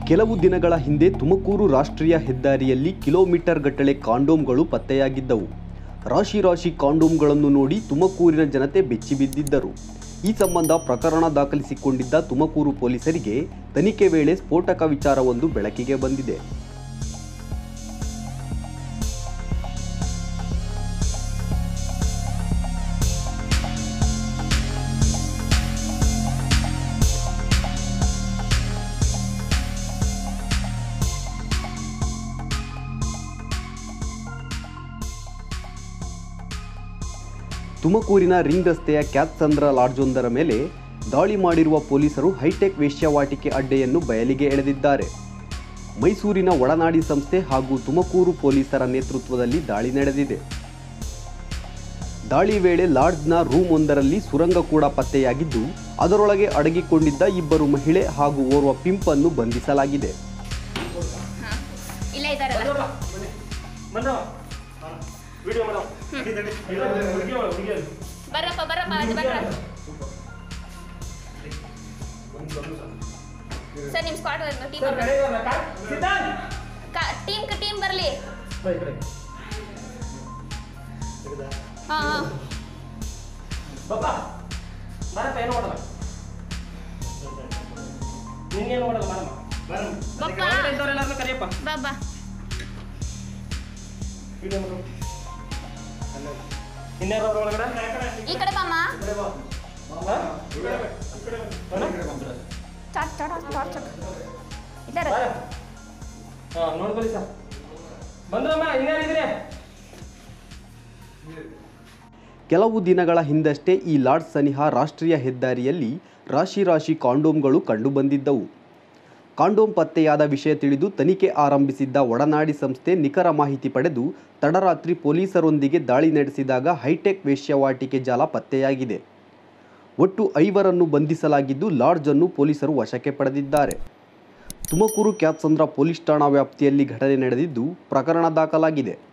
ಕೆಲವು ದಿನಗಳ ಹಿಂದೆ ತುಮಕೂರು ರಾಷ್ಟ್ರೀಯ ಹೆದ್ದಾರಿಯಲ್ಲಿ ಕಿಲೋಮೀಟರ್ ಗಟ್ಟಲೆ ಕಾಂಡೋಮ್ಗಳು ಪತ್ತೆಯಾಗಿದ್ದವು ರಾಶಿ ರಾಶಿ ಕಾಂಡೋಮ್ಗಳನ್ನು ನೋಡಿ ತುಮಕೂರಿನ ಜನತೆ ಬೆಚ್ಚಿಬಿದ್ದಿದ್ದರು ಈ ಸಂಬಂಧ ಪ್ರಕರಣ ದಾಖಲಿಸಿಕೊಂಡಿದ್ದ ತುಮಕೂರು ಪೊಲೀಸರಿಗೆ ತನಿಖೆ ವೇಳೆ ಸ್ಫೋಟಕ ವಿಚಾರವೊಂದು ಬೆಳಕಿಗೆ ಬಂದಿದೆ ತುಮಕೂರಿನ ರಿಂಗ್ ರಸ್ತೆಯ ಕ್ಯಾತ್ಸಂದ್ರ ಲಾಡ್ಜೊಂದರ ಮೇಲೆ ದಾಳಿ ಮಾಡಿರುವ ಪೊಲೀಸರು ಹೈಟೆಕ್ ವೇಶ್ಯಾವಾಟಿಕೆ ಅಡ್ಡೆಯನ್ನು ಬಯಲಿಗೆ ಎಳೆದಿದ್ದಾರೆ ಮೈಸೂರಿನ ಒಡನಾಡಿ ಸಂಸ್ಥೆ ಹಾಗೂ ತುಮಕೂರು ಪೊಲೀಸರ ನೇತೃತ್ವದಲ್ಲಿ ದಾಳಿ ನಡೆದಿದೆ ದಾಳಿ ವೇಳೆ ಲಾಡ್ಜ್ನ ರೂಮ್ ಒಂದರಲ್ಲಿ ಸುರಂಗ ಕೂಡ ಪತ್ತೆಯಾಗಿದ್ದು ಅದರೊಳಗೆ ಅಡಗಿಕೊಂಡಿದ್ದ ಇಬ್ಬರು ಮಹಿಳೆ ಹಾಗೂ ಓರ್ವ ಪಿಂಪನ್ನು ಬಂಧಿಸಲಾಗಿದೆ ಹಾ. ಇಲ್ಲ ಇದಾರಲ್ಲ ವಿಡಿಯೋ ಮೇಡಮ್ ಹುಡುಗಿ ಹುಡುಗಿ ಬರ್ರಪ್ಪ ಬರ್ರಪ್ಪ ಅದು ಬರ್ರ ಸರ್ ನಿಮ್ಮ ಸ್ಕ್ವಾಡ್ ಟೀಮ್ ಟೀಮ್ ಟೀಮ್ ಬರಲಿ ಹಾಂ ಹಾಂ ಬಾಬಾ ಬರಪ್ಪ ಏನು ಮಾಡಲ್ಲ ನಿಂಗೇನು ಮಾಡಲ್ಲ ಬರಮ್ಮ ಬಪ್ಪ. ಇದ್ದವರೆಲ್ಲರನ್ನು ಕರಿಯಪ್ಪ ಬಾ ಬಾ ವಿಡಿಯೋ ಮಾಡು ಇನ್ಯಾರು ಅವ್ರ ಒಳಗಡೆ ಈ ಕಡೆ ಬಾಮ್ಮ ಹಾ? ಚಾಟ್ ಚಾಟ್ ಚಾಟ್ ಚಾಟ್ ಇದ್ದಾರೆ ಬಾ. ಹಾ ನೋಡ್ಕೊಳ್ಳಿ ಸರ್ ಬಂದ್ರಮ್ಮ ಇನ್ಯಾರಿದ್ರೆ ಕೆಲವು ದಿನಗಳ ಹಿಂದಷ್ಟೇ ಈ ಲಾಡ್ಜ್ ಸನಿಹ ರಾಷ್ಟ್ರೀಯ ಹೆದ್ದಾರಿಯಲ್ಲಿ ರಾಶಿ ರಾಶಿ ಕಾಂಡೋಮ್ಗಳು ಕಂಡುಬಂದಿದ್ದವು ಕಾಂಡೋಮ್ ಪತ್ತೆಯಾದ ವಿಷಯ ತಿಳಿದು ತನಿಖೆ ಆರಂಭಿಸಿದ್ದ ಒಡನಾಡಿ ಸಂಸ್ಥೆ ನಿಖರ ಮಾಹಿತಿ ಪಡೆದು ತಡರಾತ್ರಿ ಪೊಲೀಸರೊಂದಿಗೆ ದಾಳಿ ನಡೆಸಿದಾಗ ಹೈಟೆಕ್ ವೇಶ್ಯಾವಾಟಿಕೆ ಜಾಲ ಪತ್ತೆಯಾಗಿದೆ ಒಟ್ಟು ಐವರನ್ನು ಬಂಧಿಸಲಾಗಿದ್ದು ಲಾಡ್ಜನ್ನು ಪೊಲೀಸರು ವಶಕ್ಕೆ ಪಡೆದಿದ್ದಾರೆ ತುಮಕೂರು ಕ್ಯಾತ್ಸಂದ್ರ ಪೊಲೀಸ್ ಠಾಣಾ ವ್ಯಾಪ್ತಿಯಲ್ಲಿ ಘಟನೆ ನಡೆದಿದ್ದು ಪ್ರಕರಣ ದಾಖಲಾಗಿದೆ